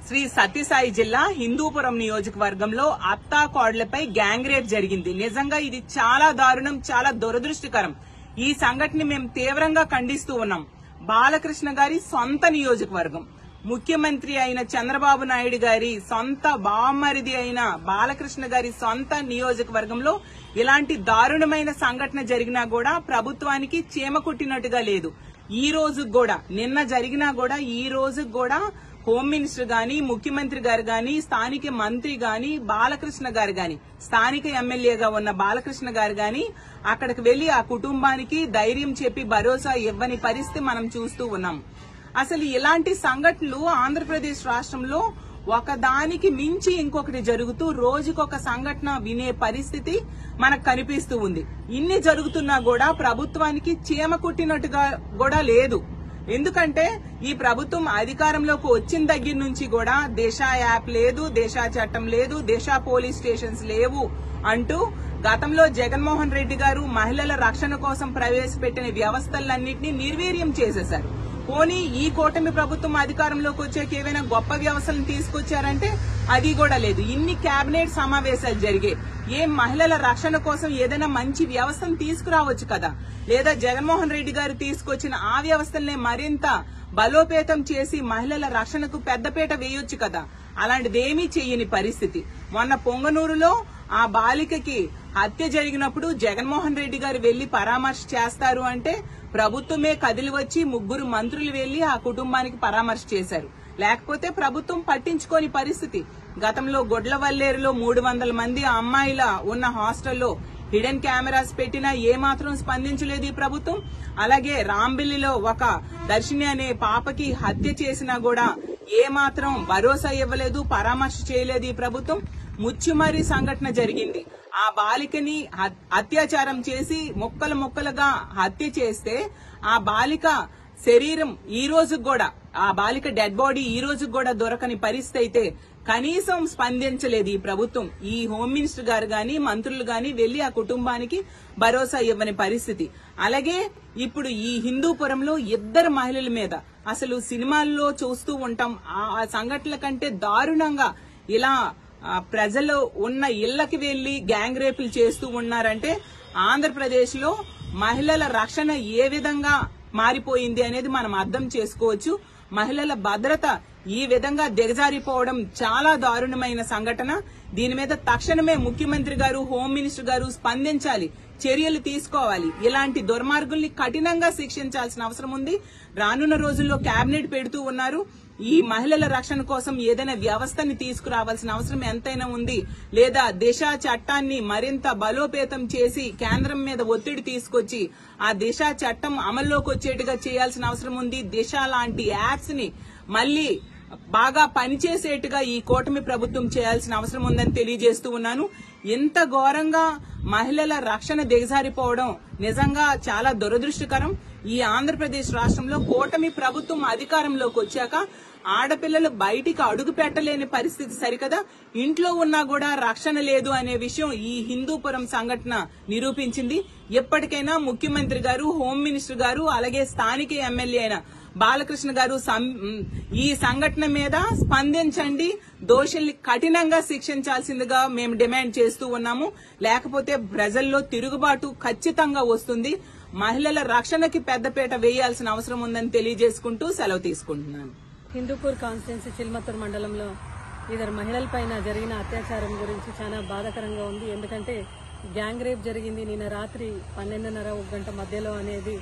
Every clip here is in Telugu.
శ్రీ సత్యసాయి జిల్లా హిందూపురం నియోజకవర్గంలో అత్తా కోడ్లపై గ్యాంగ్ రేప్ జరిగింది నిజంగా ఇది చాలా దారుణం చాలా దురదృష్టకరం ఈ సంఘటన మేము తీవ్రంగా ఖండిస్తూ ఉన్నాం బాలకృష్ణ గారి సొంత నియోజకవర్గం ముఖ్యమంత్రి అయిన చంద్రబాబు నాయుడు గారి సొంత బామ్మరిది అయిన బాలకృష్ణ గారి సొంత నియోజకవర్గంలో ఇలాంటి దారుణమైన సంఘటన జరిగినా కూడా ప్రభుత్వానికి చీమ కుట్టినట్టుగా లేదు ఈ రోజు కూడా నిన్న జరిగినా కూడా ఈ రోజు కూడా హోమ్ మినిస్టర్ గాని ముఖ్యమంత్రి గారు గాని స్థానిక మంత్రి గాని బాలకృష్ణ గారు గాని స్థానిక ఎమ్మెల్యేగా ఉన్న బాలకృష్ణ గారు గాని అక్కడికి వెళ్లి ఆ కుటుంబానికి ధైర్యం చెప్పి భరోసా ఇవ్వని పరిస్థితి మనం చూస్తూ ఉన్నాం అసలు ఇలాంటి సంఘటనలు ఆంధ్రప్రదేశ్ రాష్ట్రంలో ఒకదానికి మించి ఇంకొకటి జరుగుతూ రోజుకొక సంఘటన వినే పరిస్థితి మనకు కనిపిస్తూ ఉంది ఇన్ని జరుగుతున్నా కూడా ప్రభుత్వానికి చీమ కుట్టినట్టుగా కూడా లేదు ఎందుకంటే ఈ ప్రభుత్వం అధికారంలోకి వచ్చిన దగ్గర నుంచి కూడా దిశ యాప్ లేదు దిశ చట్టం లేదు దిశ పోలీస్ స్టేషన్స్ లేవు అంటూ గతంలో జగన్మోహన్ రెడ్డి గారు మహిళల రక్షణ కోసం ప్రవేశపెట్టిన వ్యవస్థలన్నింటినీ నిర్వీర్యం చేసేశారు పోనీ ఈ కూటమి ప్రభుత్వం అధికారంలోకి వచ్చాక ఏవైనా గొప్ప వ్యవస్థలను తీసుకొచ్చారంటే అది కూడా లేదు ఇన్ని కేబినెట్ సమావేశాలు జరిగాయి ఏం మహిళల రక్షణ కోసం ఏదైనా మంచి వ్యవస్థను తీసుకురావచ్చు కదా లేదా జగన్మోహన్ రెడ్డి గారు తీసుకొచ్చిన ఆ వ్యవస్థలనే మరింత బలోపేతం చేసి మహిళల రక్షణకు పెద్దపీట వేయొచ్చు కదా అలాంటిదేమీ చెయ్యని పరిస్థితి మొన్న పొంగనూరులో ఆ బాలికకి హత్య జరిగినప్పుడు జగన్మోహన్ రెడ్డి గారు వెళ్లి పరామర్శ చేస్తారు అంటే ప్రభుత్వమే కదిలి వచ్చి ముగ్గురు మంత్రులు వెళ్లి ఆ కుటుంబానికి పరామర్శ చేశారు లేకపోతే ప్రభుత్వం పట్టించుకోని పరిస్థితి గతంలో గొడ్లవల్లేరులో మూడు వందల మంది అమ్మాయిల ఉన్న హాస్టల్లో హిడెన్ కెమెరాస్ పెట్టినా ఏ మాత్రం స్పందించలేదు ఈ ప్రభుత్వం అలాగే రాంబిల్లిలో ఒక దర్శిని అనే పాపకి హత్య చేసినా కూడా ఏ మాత్రం భరోసా ఇవ్వలేదు పరామర్శ చేయలేదు ఈ ప్రభుత్వం ముచ్చుమరి సంఘటన జరిగింది ఆ బాలికని హత్- అత్యాచారం చేసి ముక్కలు ముక్కలుగా హత్య చేస్తే ఆ బాలిక శరీరం ఈ రోజు కూడా ఆ బాలిక డెడ్ బాడీ ఈ రోజు కూడా దొరకని పరిస్థితి అయితే కనీసం స్పందించలేదు ఈ ప్రభుత్వం ఈ హోమ్ మినిస్టర్ గారు గాని మంత్రులు గాని వెళ్లి ఆ కుటుంబానికి భరోసా ఇవ్వని పరిస్థితి అలాగే ఇప్పుడు ఈ హిందూపురంలో ఇద్దరు మహిళల మీద అసలు సినిమాల్లో చూస్తూ ఉంటాం ఆ ఆ సంఘటనల కంటే దారుణంగా ఇలా ఆ, ప్రజలు ఉన్న ఇళ్లకి వెళ్లి గ్యాంగ్ రేపులు చేస్తూ ఉన్నారంటే ఆంధ్రప్రదేశ్ లో మహిళల రక్షణ ఏ విధంగా మారిపోయింది అనేది మనం అర్థం చేసుకోవచ్చు మహిళల భద్రత ఈ విధంగా దిగజారిపోవడం చాలా దారుణమైన సంఘటన దీని మీద తక్షణమే ముఖ్యమంత్రి గారు హోమ్ మినిస్టర్ గారు స్పందించాలి చర్యలు తీసుకోవాలి ఇలాంటి దుర్మార్గుల్ని కఠినంగా శిక్షించాల్సిన అవసరం ఉంది రానున్న రోజుల్లో కేబినెట్ పెడుతూ ఉన్నారు ఈ మహిళల రక్షణ కోసం ఏదైనా వ్యవస్థని తీసుకురావాల్సిన అవసరం ఎంతైనా ఉంది లేదా దిశ చట్టాన్ని మరింత బలోపేతం చేసి కేంద్రం మీద ఒత్తిడి తీసుకొచ్చి ఆ దిశ చట్టం అమల్లోకి వచ్చేట్టుగా చేయాల్సిన అవసరం ఉంది దిశ లాంటి యాప్స్ ని మళ్ళీ బాగా పనిచేసేట్టుగా ఈ కూటమి ప్రభుత్వం చేయాల్సిన అవసరం ఉందని తెలియజేస్తూ ఉన్నాను ఇంత ఘోరంగా మహిళల రక్షణ దిగజారిపోవడం నిజంగా చాలా దురదృష్టకరం ఈ ఆంధ్రప్రదేశ్ రాష్ట్రంలో కూటమి ప్రభుత్వం అధికారంలోకి వచ్చాక ఆడపిల్లలు బయటికి అడుగు పెట్టలేని పరిస్థితి సరికదా ఇంట్లో ఉన్నా కూడా రక్షణ లేదు అనే విషయం ఈ హిందూపురం సంఘటన నిరూపించింది ఎప్పటికైనా ముఖ్యమంత్రి గారు హోమ్ మినిస్టర్ గారు అలాగే స్థానిక ఎమ్మెల్యే అయిన బాలకృష్ణ గారు సం- ఈ సంఘటన మీద స్పందించండి దోషుల్ని కఠినంగా శిక్షించాల్సిందిగా మేము డిమాండ్ చేస్తూ ఉన్నాము లేకపోతే ప్రజల్లో తిరుగుబాటు ఖచ్చితంగా వస్తుంది మహిళల రక్షణకి పెద్దపీట వేయాల్సిన అవసరం ఉందని తెలియజేసుకుంటూ సెలవు తీసుకుంటున్నాను హిందూపూర్ కాన్స్టిట్యున్సీ చిల్మత్తూరు మండలంలో ఇద్దరు మహిళలపైన జరిగిన అత్యాచారం గురించి చాలా బాధాకరంగా ఉంది ఎందుకంటే గ్యాంగ్ రేప్ జరిగింది నిన్న రాత్రి పన్నెండున్నర ఒక గంట మధ్యలో అనేది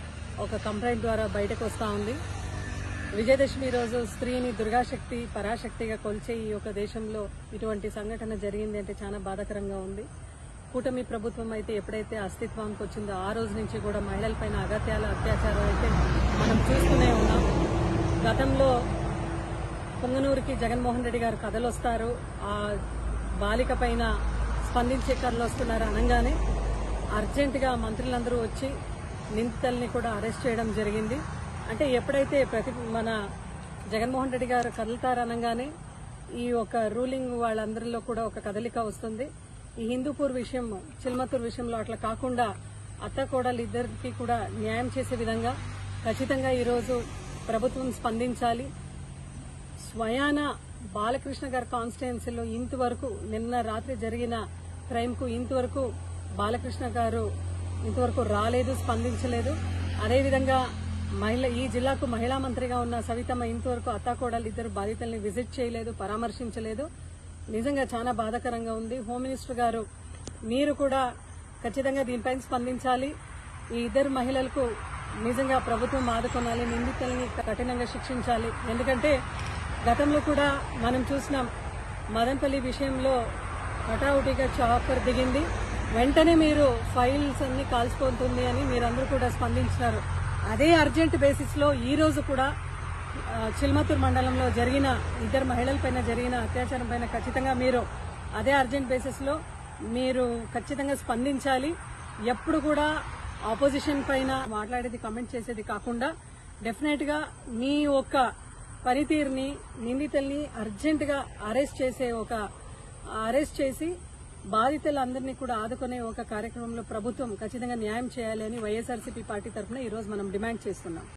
ఒక కంప్లైంట్ ద్వారా బయటకు వస్తూ ఉంది విజయదశమి రోజు స్త్రీని దుర్గాశక్తి పరాశక్తిగా కొలిచే ఈ యొక్క దేశంలో ఇటువంటి సంఘటన జరిగింది అంటే చాలా బాధాకరంగా ఉంది కూటమి ప్రభుత్వం అయితే ఎప్పుడైతే అస్తిత్వానికి వచ్చిందో ఆ రోజు నుంచి కూడా మహిళలపైన అగత్యాల అత్యాచారం అయితే మనం చూస్తూనే ఉన్నాం గతంలో పొంగనూరుకి జగన్మోహన్ రెడ్డి గారు కథలు వస్తారు ఆ బాలిక పైన స్పందించే కథలు వస్తున్నారు అనగానే అర్జెంటుగా మంత్రులందరూ వచ్చి నిందితుల్ని కూడా అరెస్ట్ చేయడం జరిగింది అంటే ఎప్పుడైతే ప్రతి మన జగన్మోహన్ రెడ్డి గారు కదులుతారనగానే ఈ ఒక రూలింగ్ వాళ్ళందరిలో కూడా ఒక కదలిక వస్తుంది ఈ హిందూపూర్ విషయం చిల్మతూర్ విషయంలో అట్లా కాకుండా అత్త కోడలు ఇద్దరికి కూడా న్యాయం చేసే విధంగా ఖచ్చితంగా ఈరోజు ప్రభుత్వం స్పందించాలి స్వయాన బాలకృష్ణ గారి కాన్స్టిట్యున్సీలో ఇంతవరకు నిన్న రాత్రి జరిగిన క్రైమ్ కు ఇంతవరకు బాలకృష్ణ గారు ఇంతవరకు రాలేదు స్పందించలేదు అదేవిధంగా మహిళ ఈ జిల్లాకు మహిళా మంత్రిగా ఉన్న సవితమ్మ ఇంతవరకు అత్తాకోడలు ఇద్దరు బాధితుల్ని విజిట్ చేయలేదు పరామర్శించలేదు నిజంగా చాలా బాధాకరంగా ఉంది హోమ్ మినిస్టర్ గారు మీరు కూడా ఖచ్చితంగా దీనిపైన స్పందించాలి ఈ ఇద్దరు మహిళలకు నిజంగా ప్రభుత్వం ఆదుకోనాలి నిందితులని కఠినంగా శిక్షించాలి ఎందుకంటే గతంలో కూడా మనం చూసినాం మదన్పల్లి విషయంలో హఠావుటిగా చాపర్ దిగింది వెంటనే మీరు ఫైల్స్ అన్ని కాల్సిపోతుంది అని మీరందరూ కూడా స్పందించినారు అదే అర్జెంట్ బేసిస్ లో ఈ రోజు కూడా ఆ, చిల్మతూరు మండలంలో జరిగిన ఇద్దరు మహిళలపైన జరిగిన అత్యాచారం పైన ఖచ్చితంగా మీరు అదే అర్జెంట్ బేసిస్ లో మీరు ఖచ్చితంగా స్పందించాలి ఎప్పుడు కూడా ఆపోజిషన్ పైన మాట్లాడేది కమెంట్ చేసేది కాకుండా డెఫినెట్ గా మీ ఒక్క పనితీరుని నిందితుల్ని అర్జెంట్ గా అరెస్ట్ చేసే ఒక అరెస్ట్ చేసి బాధితులందరినీ కూడా ఆదుకునే ఒక కార్యక్రమంలో ప్రభుత్వం ఖచ్చితంగా న్యాయం చేయాలి అని వైఎస్ఆర్సీపీ పార్టీ తరఫున ఈ రోజు మనం డిమాండ్ చేస్తున్నాం